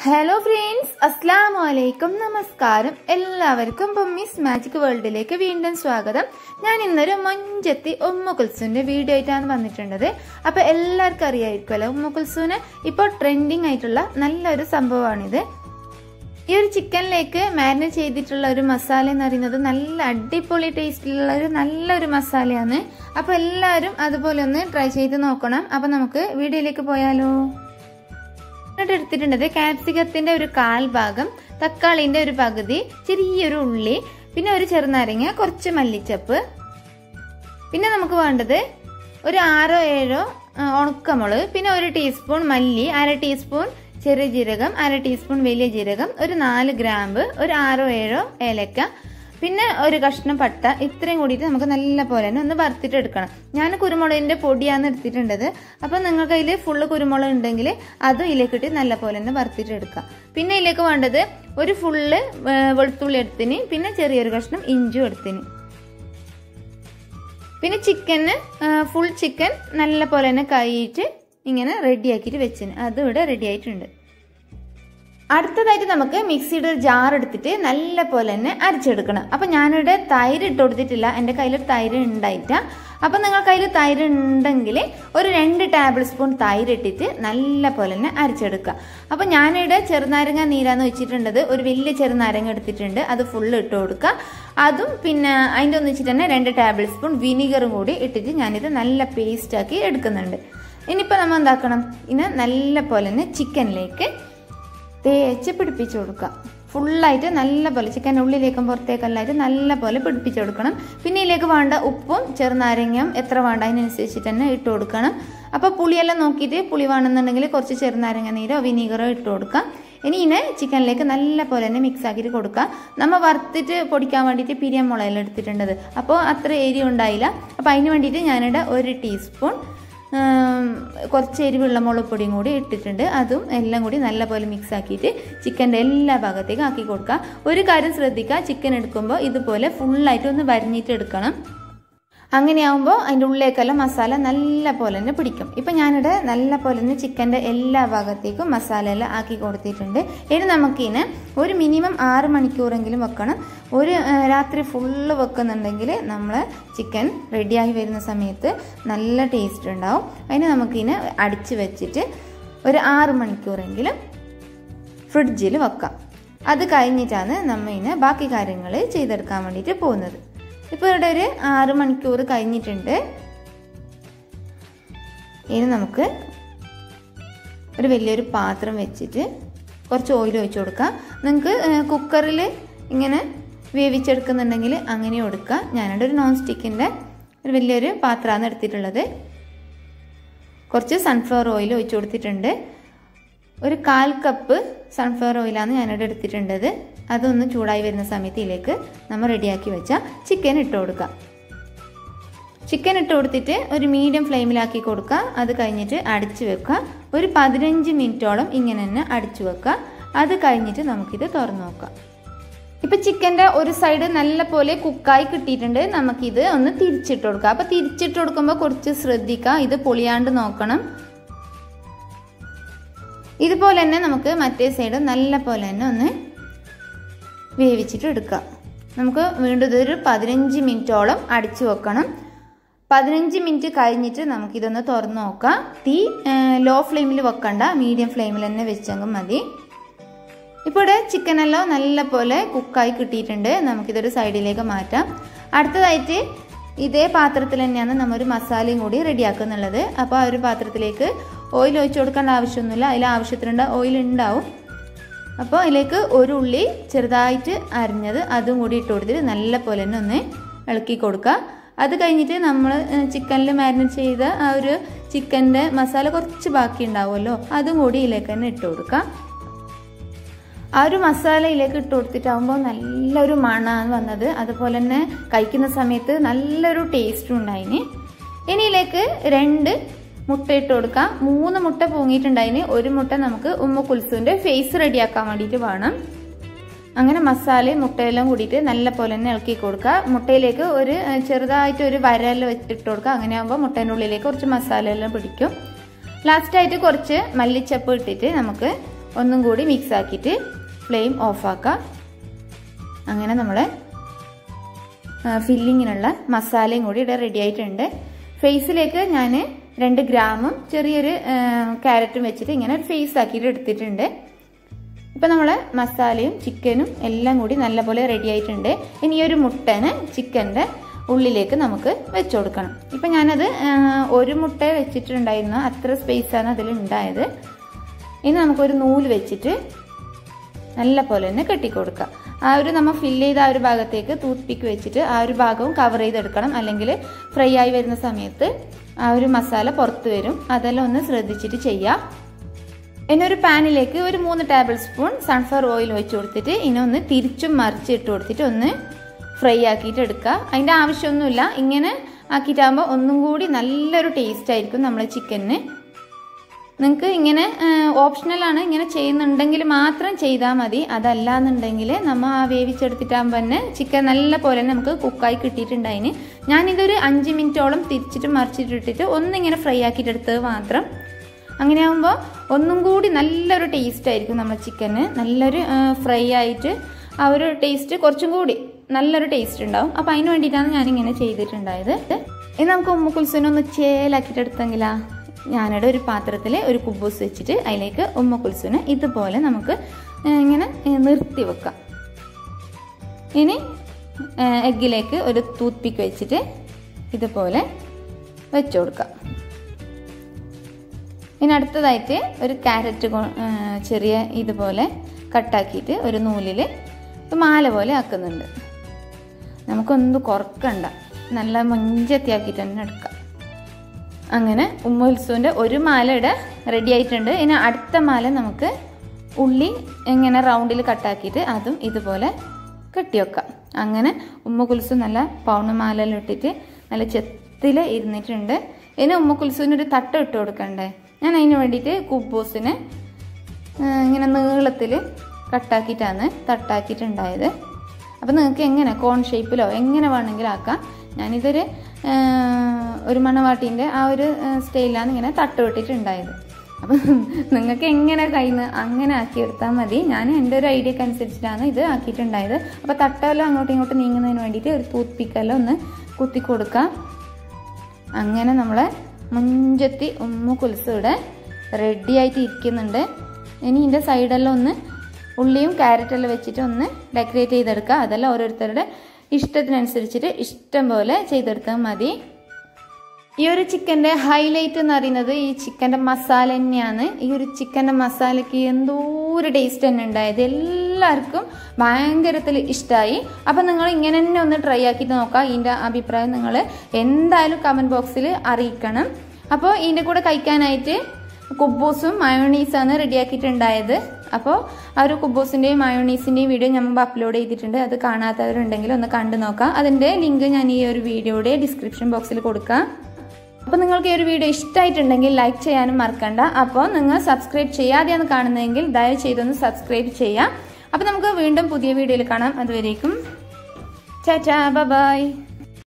hello friends അസ്സാം വലൈക്കും നമസ്കാരം എല്ലാവർക്കും പൊമ്മീസ് മാജിക് വേൾഡിലേക്ക് വീണ്ടും സ്വാഗതം ഞാൻ ഇന്നൊരു മഞ്ചത്തി ഉമ്മ കുൽസുവിന്റെ വീഡിയോ ആയിട്ടാണ് വന്നിട്ടുള്ളത് അപ്പൊ എല്ലാവർക്കും അറിയായിരിക്കുമല്ലോ ഉമ്മ കുൽസുവിന് ഇപ്പോൾ ട്രെൻഡിങ് ആയിട്ടുള്ള നല്ലൊരു സംഭവമാണിത് ഈ ഒരു ചിക്കനിലേക്ക് മാരിനേറ്റ് ചെയ്തിട്ടുള്ള ഒരു മസാല എന്ന് പറയുന്നത് നല്ല അടിപൊളി ടേസ്റ്റിലുള്ള ഒരു നല്ലൊരു മസാലയാണ് അപ്പൊ എല്ലാവരും അതുപോലെ ഒന്ന് ട്രൈ ചെയ്ത് നോക്കണം അപ്പൊ നമുക്ക് വീഡിയോയിലേക്ക് പോയാലോ എന്നിട്ട് എടുത്തിട്ടുണ്ടത് കാപ്സിക്കത്തിന്റെ ഒരു കാൽ ഭാഗം തക്കാളിന്റെ ഒരു പകുതി ചെറിയൊരു ഉള്ളി പിന്നെ ഒരു ചെറുനാരങ്ങ കുറച്ച് മല്ലിച്ചപ്പ് പിന്നെ നമുക്ക് വേണ്ടത് ഒരു ആറോ ഏഴോ ഉണക്കമുളക് പിന്നെ ഒരു ടീസ്പൂൺ മല്ലി അര ടീസ്പൂൺ ചെറിയ ജീരകം അര ടീസ്പൂൺ വലിയ ജീരകം ഒരു നാല് ഗ്രാമ്പ് ഒരു ആറോ ഏഴോ ഏലക്ക പിന്നെ ഒരു കഷ്ണം പട്ട ഇത്രയും കൂടിയിട്ട് നമുക്ക് നല്ല പോലെ തന്നെ ഒന്ന് വറുത്തിട്ട് എടുക്കണം ഞാൻ കുരുമുളകിന്റെ പൊടിയാണ് എടുത്തിട്ടുണ്ടത് അപ്പം നിങ്ങൾക്ക് അതിൽ ഫുള്ള് കുരുമുളക് ഉണ്ടെങ്കിൽ അതും ഇതിലേക്കിട്ട് നല്ല പോലെ തന്നെ വറുത്തിട്ട് എടുക്കാം പിന്നെ ഇതിലേക്ക് വേണ്ടത് ഒരു ഫുള്ള് വെളുത്തുള്ളി എടുത്തിന് പിന്നെ ചെറിയൊരു കഷ്ണം ഇഞ്ചും എടുത്തിന് പിന്നെ ചിക്കന് ഫുൾ ചിക്കൻ നല്ല പോലെ തന്നെ കൈയിട്ട് ഇങ്ങനെ റെഡിയാക്കിയിട്ട് വെച്ചിന് അതും ഇവിടെ റെഡി ആയിട്ടുണ്ട് അടുത്തതായിട്ട് നമുക്ക് മിക്സിയുടെ ഒരു ജാർ എടുത്തിട്ട് നല്ല പോലെ തന്നെ അരച്ചെടുക്കണം അപ്പം ഞാനിവിടെ തൈര് ഇട്ട് കൊടുത്തിട്ടില്ല എൻ്റെ കയ്യിൽ തൈര് ഉണ്ടായിട്ടാ അപ്പം നിങ്ങൾ കയ്യിൽ തൈര് ഉണ്ടെങ്കിൽ ഒരു രണ്ട് ടേബിൾ സ്പൂൺ തൈര് ഇട്ടിട്ട് നല്ല പോലെ തന്നെ അരച്ചെടുക്കുക അപ്പം ഞാനിവിടെ ചെറുനാരങ്ങ നീരാന്ന് വെച്ചിട്ടുണ്ടത് ഒരു വലിയ ചെറുനാരങ്ങ എടുത്തിട്ടുണ്ട് അത് ഫുള്ള് ഇട്ട് കൊടുക്കുക അതും പിന്നെ അതിൻ്റെ ഒന്നിച്ചിട്ട് തന്നെ രണ്ട് ടേബിൾ സ്പൂൺ വിനീഗറും കൂടി ഇട്ടിട്ട് ഞാനിത് നല്ല പേസ്റ്റാക്കി എടുക്കുന്നുണ്ട് ഇനിയിപ്പോൾ നമ്മൾ എന്താക്കണം ഇനി നല്ല പോലെ തന്നെ ചിക്കനിലേക്ക് തേച്ച് പിടിപ്പിച്ച് കൊടുക്കുക ഫുള്ളായിട്ട് നല്ല പോലെ ചിക്കൻ ഉള്ളിലേക്കും പുറത്തേക്കെല്ലായിട്ട് നല്ല പോലെ പിടിപ്പിച്ച് കൊടുക്കണം പിന്നെ ഇതിലേക്ക് വേണ്ട ഉപ്പും ചെറുനാരങ്ങയും എത്ര വേണ്ട അതിനനുസരിച്ചിട്ട് തന്നെ ഇട്ട് കൊടുക്കണം അപ്പോൾ പുളിയെല്ലാം നോക്കിയിട്ട് പുളി വേണമെന്നുണ്ടെങ്കിൽ കുറച്ച് ചെറുനാരങ്ങ നീരോ വിനീഗറോ ഇട്ട് കൊടുക്കാം ഇനി ഇതിനെ ചിക്കനിലേക്ക് നല്ല പോലെ തന്നെ മിക്സ് ആക്കിയിട്ട് കൊടുക്കുക നമ്മൾ വറുത്തിട്ട് പൊടിക്കാൻ വേണ്ടിയിട്ട് പിരിയം മുളയെല്ലാം എടുത്തിട്ടുണ്ടത് അപ്പോൾ അത്ര ഏരിയ ഉണ്ടായില്ല അപ്പോൾ അതിന് വേണ്ടിയിട്ട് ഞാനിവിടെ ഒരു ടീസ്പൂൺ കുറച്ച് എരിവുള്ള മുളക് പൊടിയും കൂടി ഇട്ടിട്ടുണ്ട് അതും എല്ലാം കൂടി നല്ലപോലെ മിക്സ് ആക്കിയിട്ട് ചിക്കൻ്റെ എല്ലാ ഭാഗത്തേക്കും ആക്കി കൊടുക്കുക ഒരു കാര്യം ശ്രദ്ധിക്കുക ചിക്കൻ എടുക്കുമ്പോൾ ഇതുപോലെ ഫുള്ളായിട്ട് ഒന്ന് വരിഞ്ഞിട്ട് എടുക്കണം അങ്ങനെയാവുമ്പോൾ അതിൻ്റെ ഉള്ളിലേക്കെല്ലാം മസാല നല്ല പോലെ തന്നെ പിടിക്കും ഇപ്പം ഞാനിവിടെ നല്ല പോലെ തന്നെ ചിക്കൻ്റെ എല്ലാ ഭാഗത്തേക്കും മസാല എല്ലാം ആക്കി കൊടുത്തിട്ടുണ്ട് ഇനി നമുക്കിന് ഒരു മിനിമം ആറ് മണിക്കൂറെങ്കിലും വെക്കണം ഒരു രാത്രി ഫുള്ള് വെക്കുന്നുണ്ടെങ്കിൽ നമ്മൾ ചിക്കൻ റെഡിയായി വരുന്ന സമയത്ത് നല്ല ടേസ്റ്റ് ഉണ്ടാവും അതിന് നമുക്കിന് അടിച്ച് വെച്ചിട്ട് ഒരു ആറ് മണിക്കൂറെങ്കിലും ഫ്രിഡ്ജിൽ വെക്കാം അത് കഴിഞ്ഞിട്ടാണ് നമ്മൾ ഇതിന് ബാക്കി കാര്യങ്ങൾ ചെയ്തെടുക്കാൻ വേണ്ടിയിട്ട് പോകുന്നത് ഇപ്പോൾ ഇവിടെ ഒരു ആറ് മണിക്കൂർ കഴിഞ്ഞിട്ടുണ്ട് ഇനി നമുക്ക് ഒരു വലിയൊരു പാത്രം വെച്ചിട്ട് കുറച്ച് ഓയിൽ ഒഴിച്ചു കൊടുക്കാം നിങ്ങൾക്ക് കുക്കറിൽ ഇങ്ങനെ വേവിച്ചെടുക്കുന്നുണ്ടെങ്കിൽ അങ്ങനെ കൊടുക്കുക ഞാനിവിടെ ഒരു നോൺ സ്റ്റിക്കിൻ്റെ ഒരു വലിയൊരു പാത്രമാണ് എടുത്തിട്ടുള്ളത് കുറച്ച് സൺഫ്ലവർ ഓയിൽ ഒഴിച്ചു കൊടുത്തിട്ടുണ്ട് ഒരു കാൽ കപ്പ് സൺഫ്ലവർ ഓയിലാണ് ഞാനിവിടെ എടുത്തിട്ടുണ്ടത് അതൊന്ന് ചൂടായി വരുന്ന സമയത്ത് ഇതിലേക്ക് നമ്മൾ റെഡിയാക്കി വെച്ച ചിക്കൻ ഇട്ട് കൊടുക്കാം ചിക്കൻ ഇട്ട് കൊടുത്തിട്ട് ഒരു മീഡിയം ഫ്ലെയിമിലാക്കി കൊടുക്കുക അത് കഴിഞ്ഞിട്ട് അടിച്ചു വെക്കുക ഒരു പതിനഞ്ച് മിനിറ്റോളം ഇങ്ങനെ തന്നെ അടിച്ചു വെക്കുക അത് കഴിഞ്ഞിട്ട് നമുക്കിത് തുറന്നു നോക്കാം ഇപ്പം ചിക്കൻ്റെ ഒരു സൈഡ് നല്ല പോലെ കുക്കായി കിട്ടിയിട്ടുണ്ട് നമുക്കിത് ഒന്ന് തിരിച്ചിട്ട് കൊടുക്കാം അപ്പം തിരിച്ചിട്ട് കൊടുക്കുമ്പോൾ കുറച്ച് ശ്രദ്ധിക്കുക ഇത് പൊളിയാണ്ട് നോക്കണം ഇതുപോലെ തന്നെ നമുക്ക് മറ്റേ സൈഡ് നല്ല പോലെ തന്നെ ഒന്ന് വേവിച്ചിട്ട് എടുക്കാം നമുക്ക് വീണ്ടും ഇതൊരു പതിനഞ്ച് മിനിറ്റോളം അടിച്ചു വെക്കണം പതിനഞ്ച് മിനിറ്റ് കഴിഞ്ഞിട്ട് നമുക്കിതൊന്ന് തുറന്ന് നോക്കാം തീ ലോ ഫ്ലെയിമിൽ വെക്കണ്ട മീഡിയം ഫ്ലെയിമിൽ തന്നെ വെച്ചെങ്കിൽ മതി ഇപ്പോൾ ഇവിടെ ചിക്കനെല്ലാം നല്ല പോലെ കുക്കായി കിട്ടിയിട്ടുണ്ട് നമുക്കിതൊരു സൈഡിലേക്ക് മാറ്റാം അടുത്തതായിട്ട് ഇതേ പാത്രത്തിൽ തന്നെയാണ് നമ്മൾ ഒരു മസാലയും കൂടി റെഡിയാക്കുന്നുള്ളത് അപ്പോൾ ആ ഒരു പാത്രത്തിലേക്ക് ഓയിൽ ഒഴിച്ചു കൊടുക്കേണ്ട ആവശ്യമൊന്നുമില്ല അതിൽ ആവശ്യത്തിനുള്ള ഓയിൽ ഉണ്ടാവും അപ്പോൾ അതിലേക്ക് ഒരു ഉള്ളി ചെറുതായിട്ട് അരിഞ്ഞത് അതും കൂടി ഇട്ട് കൊടുത്തിട്ട് നല്ല പോലെ തന്നെ ഒന്ന് ഇളക്കി കൊടുക്കുക അത് കഴിഞ്ഞിട്ട് നമ്മൾ ചിക്കനിൽ മാരിനേറ്റ് ചെയ്ത ആ ഒരു ചിക്കൻ്റെ മസാല കുറച്ച് ബാക്കി ഉണ്ടാവുമല്ലോ അതും കൂടി ഇതിലേക്ക് തന്നെ ഇട്ട് കൊടുക്കുക ആ ഒരു മസാലയിലേക്ക് ഇട്ട് കൊടുത്തിട്ടാകുമ്പോൾ നല്ലൊരു മണമാണ് വന്നത് അതുപോലെ തന്നെ കഴിക്കുന്ന സമയത്ത് നല്ലൊരു ടേസ്റ്റും ഉണ്ടായിന് ഇനിയിലേക്ക് രണ്ട് മുട്ട ഇട്ട് കൊടുക്കാം മൂന്ന് മുട്ട പൊങ്ങിയിട്ടുണ്ടായിന് ഒരു മുട്ട നമുക്ക് ഉമ്മ കുൽസുവിൻ്റെ ഫേസ് റെഡിയാക്കാൻ വേണ്ടിയിട്ട് വേണം അങ്ങനെ മസാലയും മുട്ടയെല്ലാം കൂടിയിട്ട് നല്ല പോലെ തന്നെ ഇളക്കി കൊടുക്കുക മുട്ടയിലേക്ക് ഒരു ചെറുതായിട്ട് ഒരു വരൽ ഇട്ട് കൊടുക്കുക അങ്ങനെ ആകുമ്പോൾ മുട്ടേൻ്റെ ഉള്ളിലേക്ക് കുറച്ച് മസാല എല്ലാം പിടിക്കും ലാസ്റ്റായിട്ട് കുറച്ച് മല്ലിച്ചപ്പ് ഇട്ടിട്ട് നമുക്ക് ഒന്നും കൂടി മിക്സ് ആക്കിയിട്ട് ഫ്ലെയിം ഓഫാക്കാം അങ്ങനെ നമ്മൾ ഫില്ലിങ്ങിനുള്ള മസാലയും കൂടി ഇവിടെ റെഡി ആയിട്ടുണ്ട് ഫേസിലേക്ക് ഞാൻ രണ്ട് ഗ്രാമും ചെറിയൊരു ക്യാരറ്റും വെച്ചിട്ട് ഇങ്ങനെ ഒരു ഫേസ് ആക്കിയിട്ട് എടുത്തിട്ടുണ്ട് ഇപ്പം നമ്മൾ മസാലയും ചിക്കനും എല്ലാം കൂടി നല്ലപോലെ റെഡി ആയിട്ടുണ്ട് ഇനി ഒരു മുട്ടന് ചിക്കൻ്റെ ഉള്ളിലേക്ക് നമുക്ക് വെച്ചു കൊടുക്കണം ഇപ്പം ഞാനത് ഒരു മുട്ട വെച്ചിട്ടുണ്ടായിരുന്നു അത്ര സ്പേസാണ് അതിൽ ഉണ്ടായത് ഇനി നമുക്കൊരു നൂല് വെച്ചിട്ട് നല്ല പോലെ തന്നെ കെട്ടിക്കൊടുക്കുക ആ ഒരു നമ്മൾ ഫില്ല് ചെയ്ത ആ ഒരു ഭാഗത്തേക്ക് ടൂത്ത് പിക്ക് വെച്ചിട്ട് ആ ഒരു ഭാഗവും കവർ ചെയ്തെടുക്കണം അല്ലെങ്കിൽ ഫ്രൈ ആയി വരുന്ന സമയത്ത് ആ ഒരു മസാല പുറത്ത് വരും അതെല്ലാം ഒന്ന് ശ്രദ്ധിച്ചിട്ട് ചെയ്യാം ഇനി ഒരു പാനിലേക്ക് ഒരു മൂന്ന് ടേബിൾ സ്പൂൺ സൺഫ്ലവർ ഓയിൽ ഒഴിച്ച് കൊടുത്തിട്ട് ഇനി ഒന്ന് തിരിച്ചും മറിച്ച് ഇട്ട് കൊടുത്തിട്ട് ഒന്ന് ഫ്രൈ ആക്കിയിട്ട് എടുക്കുക അതിൻ്റെ ആവശ്യമൊന്നുമില്ല ഇങ്ങനെ ആക്കിയിട്ടാകുമ്പോൾ ഒന്നും കൂടി നല്ലൊരു ടേസ്റ്റ് ആയിരിക്കും നമ്മളെ ചിക്കന് നിങ്ങൾക്ക് ഇങ്ങനെ ഓപ്ഷണലാണ് ഇങ്ങനെ ചെയ്യുന്നുണ്ടെങ്കിൽ മാത്രം ചെയ്താൽ മതി അതല്ല എന്നുണ്ടെങ്കിൽ നമ്മൾ ആ വേവിച്ചെടുത്തിട്ടാകുമ്പോൾ തന്നെ ചിക്കൻ നല്ല പോലെ നമുക്ക് കുക്കായി കിട്ടിയിട്ടുണ്ടായിന് ഞാനിതൊരു അഞ്ച് മിനിറ്റോളം തിരിച്ചിട്ട് മറിച്ചിട്ടിട്ടിട്ട് ഒന്നിങ്ങനെ ഫ്രൈ ആക്കിയിട്ടെടുത്തത് മാത്രം അങ്ങനെ ആകുമ്പോൾ ഒന്നും കൂടി നല്ലൊരു ടേസ്റ്റ് ആയിരിക്കും നമ്മുടെ ചിക്കന് നല്ലൊരു ഫ്രൈ ആയിട്ട് ആ ഒരു ടേസ്റ്റ് കുറച്ചും കൂടി നല്ലൊരു ടേസ്റ്റ് ഉണ്ടാവും അപ്പോൾ അതിന് വേണ്ടിയിട്ടാണ് ഞാനിങ്ങനെ ചെയ്തിട്ടുണ്ടായത് ഇനി നമുക്ക് ഉമ്മ കുൽസുനൊന്ന് ചേലാക്കിയിട്ട് എടുത്തെങ്കിലാ ഞാനിവിടെ ഒരു പാത്രത്തിൽ ഒരു കുബൂസ് വെച്ചിട്ട് അതിലേക്ക് ഉമ്മ കുൽസുനെ ഇതുപോലെ നമുക്ക് ഇങ്ങനെ നിർത്തി വെക്കാം ഇനി എഗ്ഗിലേക്ക് ഒരു ടൂത്ത് പിക്ക് വെച്ചിട്ട് ഇതുപോലെ വെച്ചു കൊടുക്കാം ഇനി അടുത്തതായിട്ട് ഒരു ക്യാരറ്റ് ചെറിയ ഇതുപോലെ കട്ടാക്കിയിട്ട് ഒരു നൂലിൽ മാല പോലെ ആക്കുന്നുണ്ട് നമുക്കൊന്നും കുറക്കണ്ട നല്ല മഞ്ചത്തിയാക്കിയിട്ട് തന്നെ എടുക്കാം അങ്ങനെ ഉമ്മോത്സവൻ്റെ ഒരു മാല ഇവിടെ റെഡി ആയിട്ടുണ്ട് ഇനി അടുത്ത മാല നമുക്ക് ഉള്ളി ഇങ്ങനെ റൗണ്ടിൽ കട്ടാക്കിയിട്ട് അതും ഇതുപോലെ കെട്ടി വെക്കാം അങ്ങനെ ഉമ്മ കുൽസു നല്ല പൗണ് മാലയിൽ ഇട്ടിട്ട് നല്ല ചെത്തിൽ ഇരുന്നിട്ടുണ്ട് ഇനി ഉമ്മ കുൽസുവിന് ഒരു തട്ട് ഇട്ട് കൊടുക്കണ്ടേ ഞാൻ അതിന് വേണ്ടിയിട്ട് കുബൂസിന് ഇങ്ങനെ നീളത്തിൽ കട്ടാക്കിയിട്ടാണ് തട്ടാക്കിയിട്ടുണ്ടായത് അപ്പോൾ നിങ്ങൾക്ക് എങ്ങനെ കോൺ ഷേപ്പിലോ എങ്ങനെ വേണമെങ്കിലും ആക്കാം ഞാനിതൊരു ഒരു മണവാട്ടീൻ്റെ ആ ഒരു സ്റ്റൈലാണ് ഇങ്ങനെ തട്ട് വിട്ടിട്ടുണ്ടായത് അപ്പം നിങ്ങൾക്ക് എങ്ങനെ കയ്യിൽ നിന്ന് അങ്ങനെ ആക്കിയെടുത്താൽ മതി ഞാൻ എൻ്റെ ഒരു ഐഡിയക്ക് അനുസരിച്ചിട്ടാണ് ഇത് ആക്കിയിട്ടുണ്ടായത് അപ്പോൾ തട്ടെല്ലാം അങ്ങോട്ടും ഇങ്ങോട്ടും നീങ്ങുന്നതിന് വേണ്ടിയിട്ട് ഒരു ടൂത്ത് പിക്കെല്ലാം ഒന്ന് കുത്തി കൊടുക്കാം അങ്ങനെ നമ്മളെ മുഞ്ചത്തി ഉമ്മ കുൽസ് ഇവിടെ റെഡി ആയിട്ട് ഇരിക്കുന്നുണ്ട് ഇനി ഇതിൻ്റെ സൈഡെല്ലാം ഒന്ന് ഉള്ളിയും ക്യാരറ്റെല്ലാം വെച്ചിട്ട് ഒന്ന് ഡെക്കറേറ്റ് ചെയ്തെടുക്കുക അതെല്ലാം ഓരോരുത്തരുടെ ഇഷ്ടത്തിനനുസരിച്ചിട്ട് ഇഷ്ടം പോലെ ചെയ്തെടുത്താൽ മതി ഈ ഒരു ചിക്കൻ്റെ ഹൈലൈറ്റ് എന്ന് പറയുന്നത് ഈ ചിക്കൻ്റെ മസാല തന്നെയാണ് ഈ ഒരു ചിക്കൻ്റെ മസാലയ്ക്ക് എന്തോ ഒരു ടേസ്റ്റ് തന്നെ ഉണ്ടായത് എല്ലാവർക്കും ഭയങ്കരത്തിൽ ഇഷ്ടമായി അപ്പം നിങ്ങൾ ഇങ്ങനെ തന്നെ ഒന്ന് ട്രൈ ആക്കിയിട്ട് നോക്കാം ഇതിൻ്റെ അഭിപ്രായം നിങ്ങൾ എന്തായാലും കമൻറ്റ് ബോക്സിൽ അറിയിക്കണം അപ്പോൾ ഇതിൻ്റെ കൂടെ കഴിക്കാനായിട്ട് കുബൂസും മയോണീസാണ് റെഡിയാക്കിയിട്ടുണ്ടായത് അപ്പോൾ ആ ഒരു കുബൂസിൻ്റെയും മയോണീസിൻ്റെയും വീഡിയോ ഞാൻ മുമ്പ് അപ്ലോഡ് ചെയ്തിട്ടുണ്ട് അത് കാണാത്തവരുണ്ടെങ്കിൽ ഒന്ന് കണ്ടു നോക്കാം അതിൻ്റെ ലിങ്ക് ഞാൻ ഈ ഒരു വീഡിയോയുടെ ഡിസ്ക്രിപ്ഷൻ ബോക്സിൽ കൊടുക്കാം അപ്പോൾ നിങ്ങൾക്ക് ഈ ഒരു വീഡിയോ ഇഷ്ടമായിട്ടുണ്ടെങ്കിൽ ലൈക്ക് ചെയ്യാനും മറക്കണ്ട അപ്പോൾ നിങ്ങൾ സബ്സ്ക്രൈബ് ചെയ്യാതെയാണ് കാണുന്നതെങ്കിൽ ദയവ് ചെയ്തൊന്ന് സബ്സ്ക്രൈബ് ചെയ്യാം അപ്പോൾ നമുക്ക് വീണ്ടും പുതിയ വീഡിയോയിൽ കാണാം അതുവരേക്കും ചാറ്റാ ബൈ